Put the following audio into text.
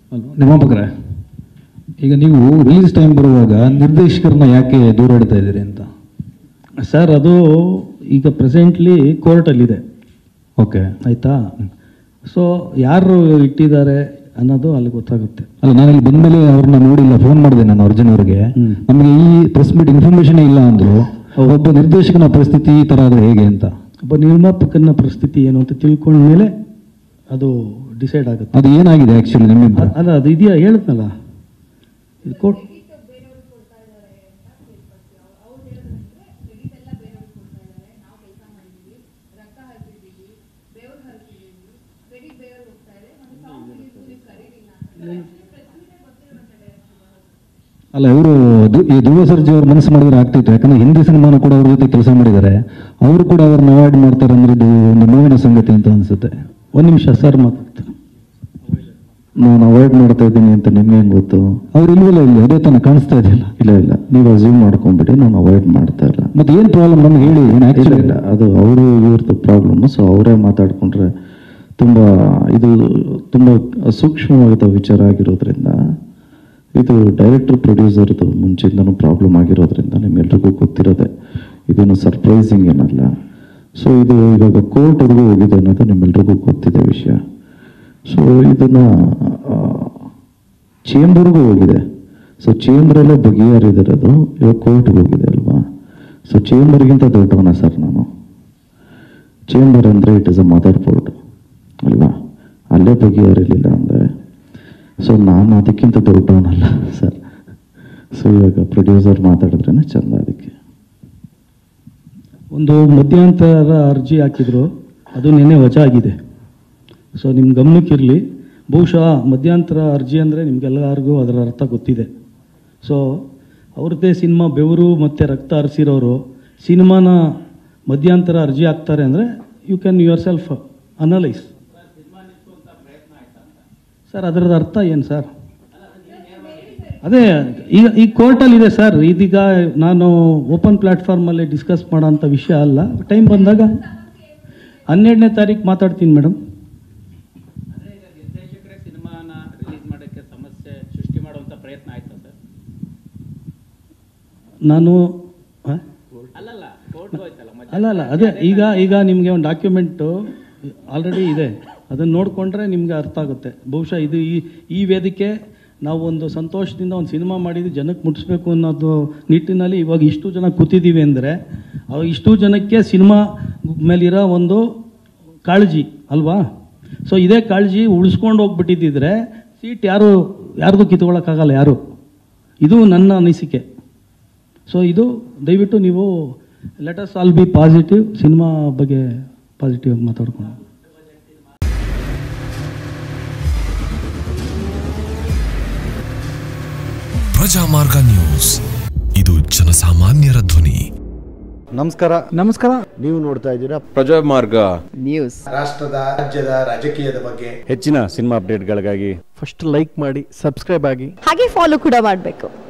ಅಲ್ವಾ ನಿರ್ಮಾಪಕರೇ ಈಗ ನೀವು ರಿಲೀಸ್ ಟೈಮ್ ಬರುವಾಗ ನಿರ್ದೇಶಕರನ್ನ ಯಾಕೆ ದೂರ ಇಡ್ತಾ ಇದ್ದೀರಿ ಅಂತ ಸರ್ ಅದು ಈಗ ಪ್ರೆಸೆಂಟ್ಲಿ ಕೋರ್ಟಲ್ಲಿದೆ ಓಕೆ ಆಯಿತಾ ಸೊ ಯಾರು ಇಟ್ಟಿದ್ದಾರೆ ಅನ್ನೋದು ಅಲ್ಲಿ ಗೊತ್ತಾಗುತ್ತೆ ಅಲ್ಲ ನಾನು ಇಲ್ಲಿ ಬಂದ್ಮೇಲೆ ಅವ್ರನ್ನ ನೋಡಿಲ್ಲ ಫೋನ್ ಮಾಡಿದೆ ನಾನು ಅರ್ಜುನ್ ಅವ್ರಿಗೆ ಹ್ಮ್. ನಮಗೆ ಈ ಪ್ರೆಸ್ ಮೀಟ್ ಇನ್ಫಾರ್ಮೇಶನ್ ಇಲ್ಲ ಅಂದ್ರು ಒಬ್ಬ ನಿರ್ದೇಶಕನ ಪರಿಸ್ಥಿತಿ ಈ ತರ ಆದ್ರೆ ಹೇಗೆ ಅಂತ ಒಬ್ಬ ನಿರ್ಮಾಪಕನ ಪರಿಸ್ಥಿತಿ ಏನು ಅಂತ ತಿಳ್ಕೊಂಡ್ಮೇಲೆ ಅದು ಡಿಸೈಡ್ ಆಗುತ್ತೆ ಅದು ಏನಾಗಿದೆ ಆಕ್ಚುಲಿ ನಿಮ್ಮಿಂದ ಅ- ಅಲ್ಲ ಅದು ಇದೆಯಾ ಹೇಳಿದ್ನಲ್ಲ ಇದು ಕೋರ್ಟ್ ಅಲ್ಲ ಇವರು ಈ ಧ್ರುವ ಸರ್ಜಿ ಅವ್ರ ಮನಸ್ಸು ಮಾಡಿದ್ರೆ ಆಗ್ತಿತ್ತು ಯಾಕಂದ್ರೆ ಹಿಂದಿ ಸಿನಿಮಾನ ಕೂಡ ಅವ್ರ ಜೊತೆ ಕೆಲಸ ಮಾಡಿದ್ದಾರೆ ಅವರು ಕೂಡ ಅವ್ರನ್ನ ಅವಾಯ್ಡ್ ಮಾಡ್ತಾರೆ ಅಂದ್ರೆ ಇದು ಒಂದು ನೋವಿನ ಸಂಗತಿ ಅಂತ ಅನ್ಸುತ್ತೆ ಒಂದು ನಿಮಿಷ ಸರ್ ಮಾತಾಡ್ತಾರೆ ನಾನು ಅವಾಯ್ಡ್ ಮಾಡ್ತಾ ಇದ್ದೀನಿ ಅಂತ ನಿಮ್ಗೆ ಹೆಂಗ್ ಗೊತ್ತು ಅವ್ರು ಇಲ್ವಲ್ಲ ಇಲ್ಲಿ ಅದೇ ತನ ಕಾಣಿಸ್ತಾ ಇದೆಯಲ್ಲ ಇಲ್ಲ ಇಲ್ಲ ನೀವು ಅಸ್ಯೂಮ್ ಮಾಡ್ಕೊಂಡ್ಬಿಡಿ ನಾನು ಅವಾಯ್ಡ್ ಮಾಡ್ತಾ ಇಲ್ಲ ಮತ್ತೆ ಏನ್ ಪ್ರಾಬ್ಲಮ್ ನಮ್ಗೆ ಹೇಳಿ ಏನು ಇಲ್ಲ ಆಕ್ಚುಲಿ ಇಲ್ಲ ಅದು ಅವರು ಇವ್ರದ್ದು ಪ್ರಾಬ್ಲಮ್ ಸೊ ಅವರೇ ಮಾತಾಡ್ಕೊಂಡ್ರೆ ತುಂಬ ಇದು ತುಂಬ ಸೂಕ್ಷ್ಮವಾದ ವಿಚಾರ ಆಗಿರೋದ್ರಿಂದ ಇದು ಡೈರೆಕ್ಟರ್ ಪ್ರೊಡ್ಯೂಸರ್ದು ಮುಂಚಿಂದನೂ ಪ್ರಾಬ್ಲಮ್ ಆಗಿರೋದ್ರಿಂದ ನಿಮ್ಗೆಲ್ರಿಗೂ ಗೊತ್ತಿರೋದೆ ಇದೇನು ಸರ್ಪ್ರೈಸಿಂಗ್ ಏನಲ್ಲ ಸೊ ಇದು ಇವಾಗ ಕೋರ್ಟ್ವರೆಗೂ ಹೋಗಿದೆ ಅನ್ನೋದು ನಿಮ್ಮೆಲ್ರಿಗೂ ಗೊತ್ತಿದೆ ವಿಷಯ ಸೊ ಇದನ್ನ ಚೇಂಬರ್ಗೂ ಹೋಗಿದೆ ಸೊ ಚೇಂಬರಲ್ಲೇ ಬಗೆಹರಿದಿರೋದು ಇವಾಗ ಕೋರ್ಟ್ಗೆ ಹೋಗಿದೆ ಅಲ್ವಾ ಸೊ ಚೇಂಬರ್ಗಿಂತ ದೊಡ್ಡವನ ಸರ್ ನಾನು ಚೇಂಬರ್ ಅಂದರೆ it is a motherboard ಅಲ್ವಾ ಅಲ್ಲೇ ಬಗೆಹರಿಲಿಲ್ಲ ಅಂದರೆ ಸೊ ನಾನು ಅದಕ್ಕಿಂತ ದೊಡ್ಡವನಲ್ಲ ಸರ್ ಸೊ ಇವಾಗ ಪ್ರೊಡ್ಯೂಸರ್ ಮಾತಾಡಿದ್ರೇನೆ ಚಂದ ಅದಕ್ಕೆ ಒಂದು ಮಧ್ಯಂತರ ಅರ್ಜಿ ಹಾಕಿದ್ರು ಅದು ನಿನ್ನೆ ವಜಾ ಆಗಿದೆ ಸೊ ನಿಮ್ಮ ಗಮನಕ್ಕಿರಲಿ ಬಹುಶಃ ಮಧ್ಯಂತರ ಅರ್ಜಿ ಅಂದರೆ ನಿಮ್ಗೆಲ್ಲರಿಗೂ ಅದರ ಅರ್ಥ ಗೊತ್ತಿದೆ ಸೊ ಅವ್ರದ್ದೇ ಸಿನಿಮಾ ಬೆವರು ಮತ್ತು ರಕ್ತ ಹರಿಸಿರೋರು ಸಿನಿಮಾನ ಮಧ್ಯಂತರ ಅರ್ಜಿ ಹಾಕ್ತಾರೆ ಅಂದರೆ you can yourself analyse sir ಅದರದ ಅರ್ಥ ಏನು ಸರ್ ಅದೇ ಈಗ ಈ ಕೋರ್ಟಲ್ಲಿ ಇದೆ ಸರ್ ಇದೀಗ ನಾನು ಓಪನ್ ಪ್ಲ್ಯಾಟ್ಫಾರ್ಮಲ್ಲಿ ಡಿಸ್ಕಸ್ ಮಾಡೋಂಥ ವಿಷಯ ಅಲ್ಲ ಟೈಮ್ ಬಂದಾಗ ಹನ್ನೆರಡನೇ ತಾರೀಕು ಮಾತಾಡ್ತೀನಿ ಮೇಡಮ್ ಅದೇ ಈಗ ನಿರ್ದೇಶಕರೇ ಸಿನಿಮಾನ ರಿಲೀಸ್ ಮಾಡೋಕ್ಕೆ ಸಮಸ್ಯೆ ಸೃಷ್ಟಿ ಮಾಡುವಂಥ ಪ್ರಯತ್ನ ಆಯ್ತಾ ಸರ್ ನಾನು ಆ? ಅಲ್ಲಲ್ಲ ಕೋರ್ಟ್ಗೆ ಹೋಯ್ತಲ್ಲ ಮಧ್ಯ ಅಲ್ಲ ಅಲ್ಲ ಅದೇ ಈಗ ಈಗ ನಿಮಗೆ ಒಂದು ಡಾಕ್ಯುಮೆಂಟು ಆಲ್ರೆಡಿ ಇದೆ ಅದನ್ನು ನೋಡಿಕೊಂಡ್ರೆ ನಿಮಗೆ ಅರ್ಥ ಆಗುತ್ತೆ ಬಹುಶಃ ಇದು ಈ ಈ ವೇದಿಕೆ ನಾವು ಒಂದು ಸಂತೋಷದಿಂದ ಒಂದು ಸಿನಿಮಾ ಮಾಡಿದ್ದು ಜನಕ್ಕೆ ಮುಟ್ಟಿಸ್ಬೇಕು ಅನ್ನೋದು ನಿಟ್ಟಿನಲ್ಲಿ ಇವಾಗ ಇಷ್ಟು ಜನ ಕೂತಿದ್ದೀವಿ ಅಂದರೆ ಇಷ್ಟು ಜನಕ್ಕೆ ಸಿನಿಮಾ ಮೇಲಿರೋ ಒಂದು ಕಾಳಜಿ ಅಲ್ವಾ ಸೊ ಇದೇ ಕಾಳಜಿ ಉಳಿಸ್ಕೊಂಡು ಹೋಗ್ಬಿಟ್ಟಿದ್ದಿದ್ರೆ ಸೀಟ್ ಯಾರು ಯಾರ್ದು ಕಿತ್ಕೊಳ್ಳೋಕ್ಕಾಗಲ್ಲ ಯಾರು ಇದು ನನ್ನ ಅನಿಸಿಕೆ ಸೊ ಇದು ದಯವಿಟ್ಟು ನೀವು let us all be positive cinema ಬಗ್ಗೆ ಪಾಸಿಟಿವ್ ಆಗಿ ಮಾತಾಡ್ಕೊಂಡು ಪ್ರಜಾಮಾರ್ಗ ನ್ಯೂಸ್ ಇದು ಜನಸಾಮಾನ್ಯರ ಧ್ವನಿ ನಮಸ್ಕಾರ ನಮಸ್ಕಾರ ನೀವು ನೋಡ್ತಾ ಇದ್ದೀರಾ ಪ್ರಜಾಮಾರ್ಗ ನ್ಯೂಸ್ ರಾಷ್ಟ್ರದ ರಾಜ್ಯದ ರಾಜಕೀಯದ ಬಗ್ಗೆ ಹೆಚ್ಚಿನ ಸಿನಿಮಾ ಅಪ್ಡೇಟ್ಗಳಿಗಾಗಿ ಫಸ್ಟ್ ಲೈಕ್ ಮಾಡಿ ಸಬ್ಸ್ಕ್ರೈಬ್ ಆಗಿ ಹಾಗೆ ಫಾಲೋ ಕೂಡ ಮಾಡಬೇಕು